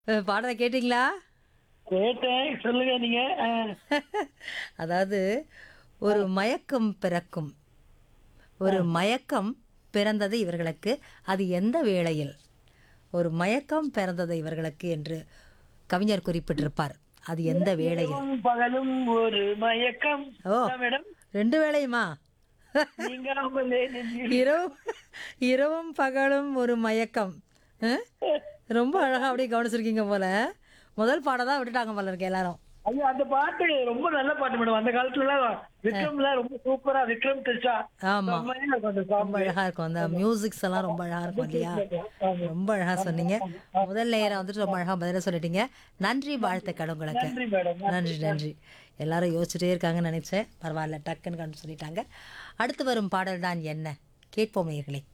அஹ், பாடலை கேட்டிங்களா கேட்டேன் சொல்லுங்க நீங்க ஆ. அதாவது ஒரு மயக்கம் பிறக்கும் ஒரு மயக்கம் பிறந்தது இவர்களுக்கு அது எந்த வேளையில் ஒரு மயக்கம் பிறந்தது இவர்களுக்கு என்று கவிஞர் குறிப்பிட்டிருப்பார் அது எந்த வேளையில் இரவும் பகலும் ஒரு மயக்கம் ஓ. அதான் மேடம் ரெண்டு வேளையுமா நீங்காமலே நெஞ்சில் இரவு இரவும் பகலும் ஒரு மயக்கம் அஹ்? ரொம்ப அழகா அப்படியே கவனிச்சிருக்கீங்க போல முதல் பாடம் தான் விட்டுட்டாங்க போல இருக்கு எல்லாரும் ஐயோ அந்த பாட்டு ரொம்ப நல்ல பாட்டு மேடம் அந்த காலத்துல விக்ரம்ல ரொம்ப சூப்பரா விக்ரம் திரிஷா ஆமா செம்மையா இருக்கும் அந்த song. ரொம்ப அழகா இருக்கும் அந்த மியூசிக்ஸ் எல்லாம் ரொம்ப அழகா இருக்கும் இல்லையா ஆமா. ரொம்ப அழகா சொன்னீங்க முதல் நேரம் வந்துட்டு ரொம்ப அழகா பதில சொல்லிட்டீங்க நன்றி வாழ்த்துக்கள் உங்களுக்கு நன்றி மேடம் நன்றி நன்றி எல்லாரும் யோசிச்சுட்டே இருக்காங்கன்னு நினைச்சேன் பரவாயில்ல டக்குன்னு கண்டு சொல்லிட்டாங்க அடுத்து வரும் பாடல் தான் என்ன கேட்போம் நேயர்களே